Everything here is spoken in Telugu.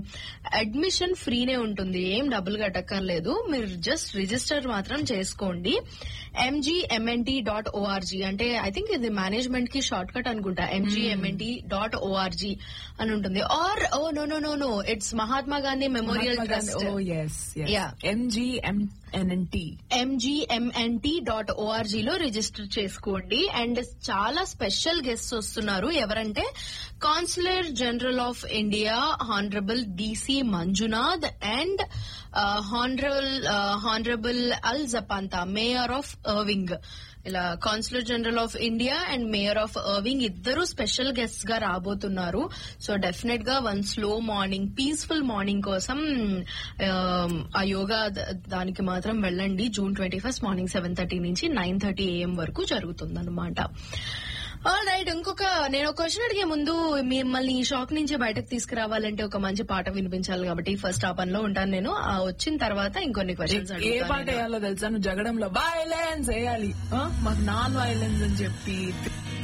అడ్మిషన్ ఫ్రీనే ఉంటుంది ఏం డబ్బులు కట్టక్కర్లేదు మీరు జస్ట్ రిజిస్టర్ మాత్రం చేసుకోండి ఎంజీఎంఎన్టీ డాట్ ఓఆర్జీ అంటే ఐ థింక్ ఇది మేనేజ్మెంట్ కి షార్ట్ కట్ అనుకుంటా ఎంజీఎంఎన్టీ డాట్ ఓఆర్జీ అని ఉంటుంది or oh no no no no it's Mahatma Gandhi memorial trust oh yes Yeah. MGMNNT MGMNT dot ORG లో రిజిస్టర్ చేసుకోండి అండ్ చాలా స్పెషల్ గెస్ట్స్ వస్తున్నారు ఎవరంటే consular general of India honourable DC Manjunath and honourable honourable Al Zapanta mayor of Irving ఇలా consular general of India and mayor of Irving ఇద్దరు స్పెషల్ గెస్ట్ గా రాబోతున్నారు సో డెఫినెట్ గా one slow morning peaceful morning కోసం ఆ, ఆ యోగా ద- దానికి మాత్రం వెళ్ళండి June twenty first morning seven thirty నుంచి నైన్ థర్టీ ఏఎం వరకు జరుగుతుంది అనమాట రైట్ ఇంకొక నేను ఒక క్వశ్చన్ అడిగే ముందు మిమ్మల్ని ఈ షాక్ నుంచి బయటకు తీసుకురావాలంటే ఒక మంచి పాట వినిపించాలి కాబట్టి ఫస్ట్ ఆ పనిలో ఉంటాను నేను ఆ వచ్చిన తర్వాత ఇంకొన్ని క్వశ్చన్స్ ఏ పాట వేయాలో తెలుసా నువ్వు జగడంలో వైలెన్స్ వేయాలి ఆ? మాకు నాన్ వైలెన్స్ అని చెప్పి